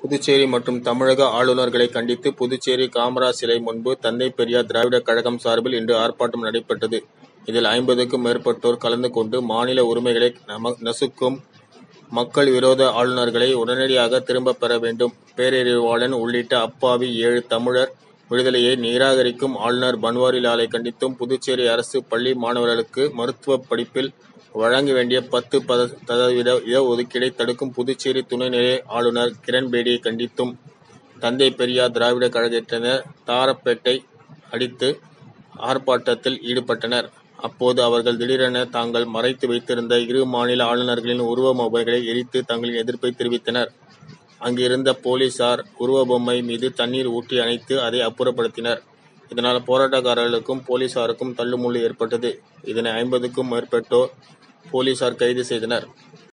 புதுச்சேரி மற்றும் தமிழக ஆளுநர்களை கண்டித்து புதுச்சேரி காமராஜ் சிலை முன்பு தந்தை பெரியார் திராவிடர் கழகம் சார்பில் இன்று ஆர்ப்பாட்டம் நடைபெற்றது. இதில் ஐம்பதுக்கும் மேற்பட்டோர் கலந்து கொண்டு, மாநில உரிமைகளை நசுக்கும் மக்கள் விரோத ஆளுநர்களை உடனடியாக திரும்பப் பெற வேண்டும், பேரறிவாளன் உள்ளிட்ட அப்பாவி ஏழு தமிழர் விடுதலையை நிராகரிக்கும் ஆளுநர் பன்வாரிலாலை கண்டித்தும், புதுச்சேரி அரசு பள்ளி மாணவர்களுக்கு மருத்துவப் படிப்பில் வழங்க வேண்டிய பத்து சதவீத இட ஒதுக்கீடை தடுக்கும் புதுச்சேரி துணைநிலை ஆளுநர் கிரண்பேடியை கண்டித்தும் தந்தை பெரியார் திராவிடர் கழகத்தினர் தாரப்பேட்டை அடித்து ஆர்ப்பாட்டத்தில் ஈடுபட்டனர். அப்போது அவர்கள் திடீரென தாங்கள் மறைத்து வைத்திருந்த இரு மாநில ஆளுநர்களின் உருவ பொம்மைகளை எரித்து தங்களின் எதிர்ப்பை தெரிவித்தனர். அங்கிருந்த போலீசார் உருவ பொம்மை மீது தண்ணீர் ஊற்றி அணைத்து அதை அப்புறப்படுத்தினர். இதனால் போராட்டக்காரர்களுக்கும், போலீசாருக்கும் தள்ளுமுள்ளு ஏற்பட்டது. இதனை ஐம்பதுக்கும் மேற்பட்டோரை போலீசார் கைது செய்தனர்.